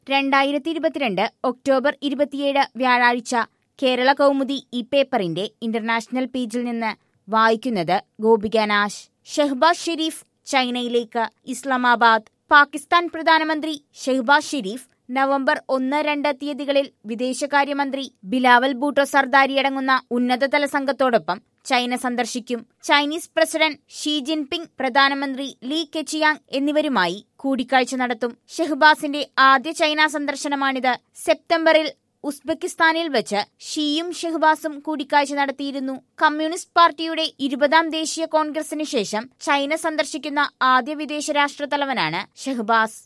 രണ്ടായിരത്തി ഇരുപത്തിരണ്ട് ഒക്ടോബർ ഇരുപത്തിയേഴ് വ്യാഴാഴ്ച കേരള കൗമുദി ഈ പേപ്പറിന്റെ ഇന്റർനാഷണൽ പേജിൽ നിന്ന് വായിക്കുന്നത് ഗോപിക നാശ് ഷെഹ്ബാസ് ഷെരീഫ് ചൈനയിലേക്ക് ഇസ്ലാമാബാദ് പാകിസ്ഥാൻ പ്രധാനമന്ത്രി ഷെഹ്ബാസ് ഷെരീഫ് നവംബർ ഒന്ന് രണ്ട് തീയതികളിൽ വിദേശകാര്യമന്ത്രി ബിലാവൽ ഭൂട്ടോ സർദാരി അടങ്ങുന്ന ഉന്നതതല സംഘത്തോടൊപ്പം ചൈന സന്ദർശിക്കും ചൈനീസ് പ്രസിഡന്റ് ഷീ ജിൻപിങ് പ്രധാനമന്ത്രി ലീ കെച്ചിയാങ് എന്നിവരുമായി കൂടിക്കാഴ്ച നടത്തും ഷെഹ്ബാസിന്റെ ആദ്യ ചൈന സന്ദർശനമാണിത് സെപ്റ്റംബറിൽ ഉസ്ബെക്കിസ്ഥാനിൽ വെച്ച് ഷീയും ഷെഹ്ബാസും കൂടിക്കാഴ്ച നടത്തിയിരുന്നു കമ്മ്യൂണിസ്റ്റ് പാർട്ടിയുടെ ഇരുപതാം ദേശീയ കോൺഗ്രസിന് ശേഷം ചൈന സന്ദർശിക്കുന്ന ആദ്യ വിദേശ രാഷ്ട്രത്തലവനാണ് ഷെഹ്ബാസ്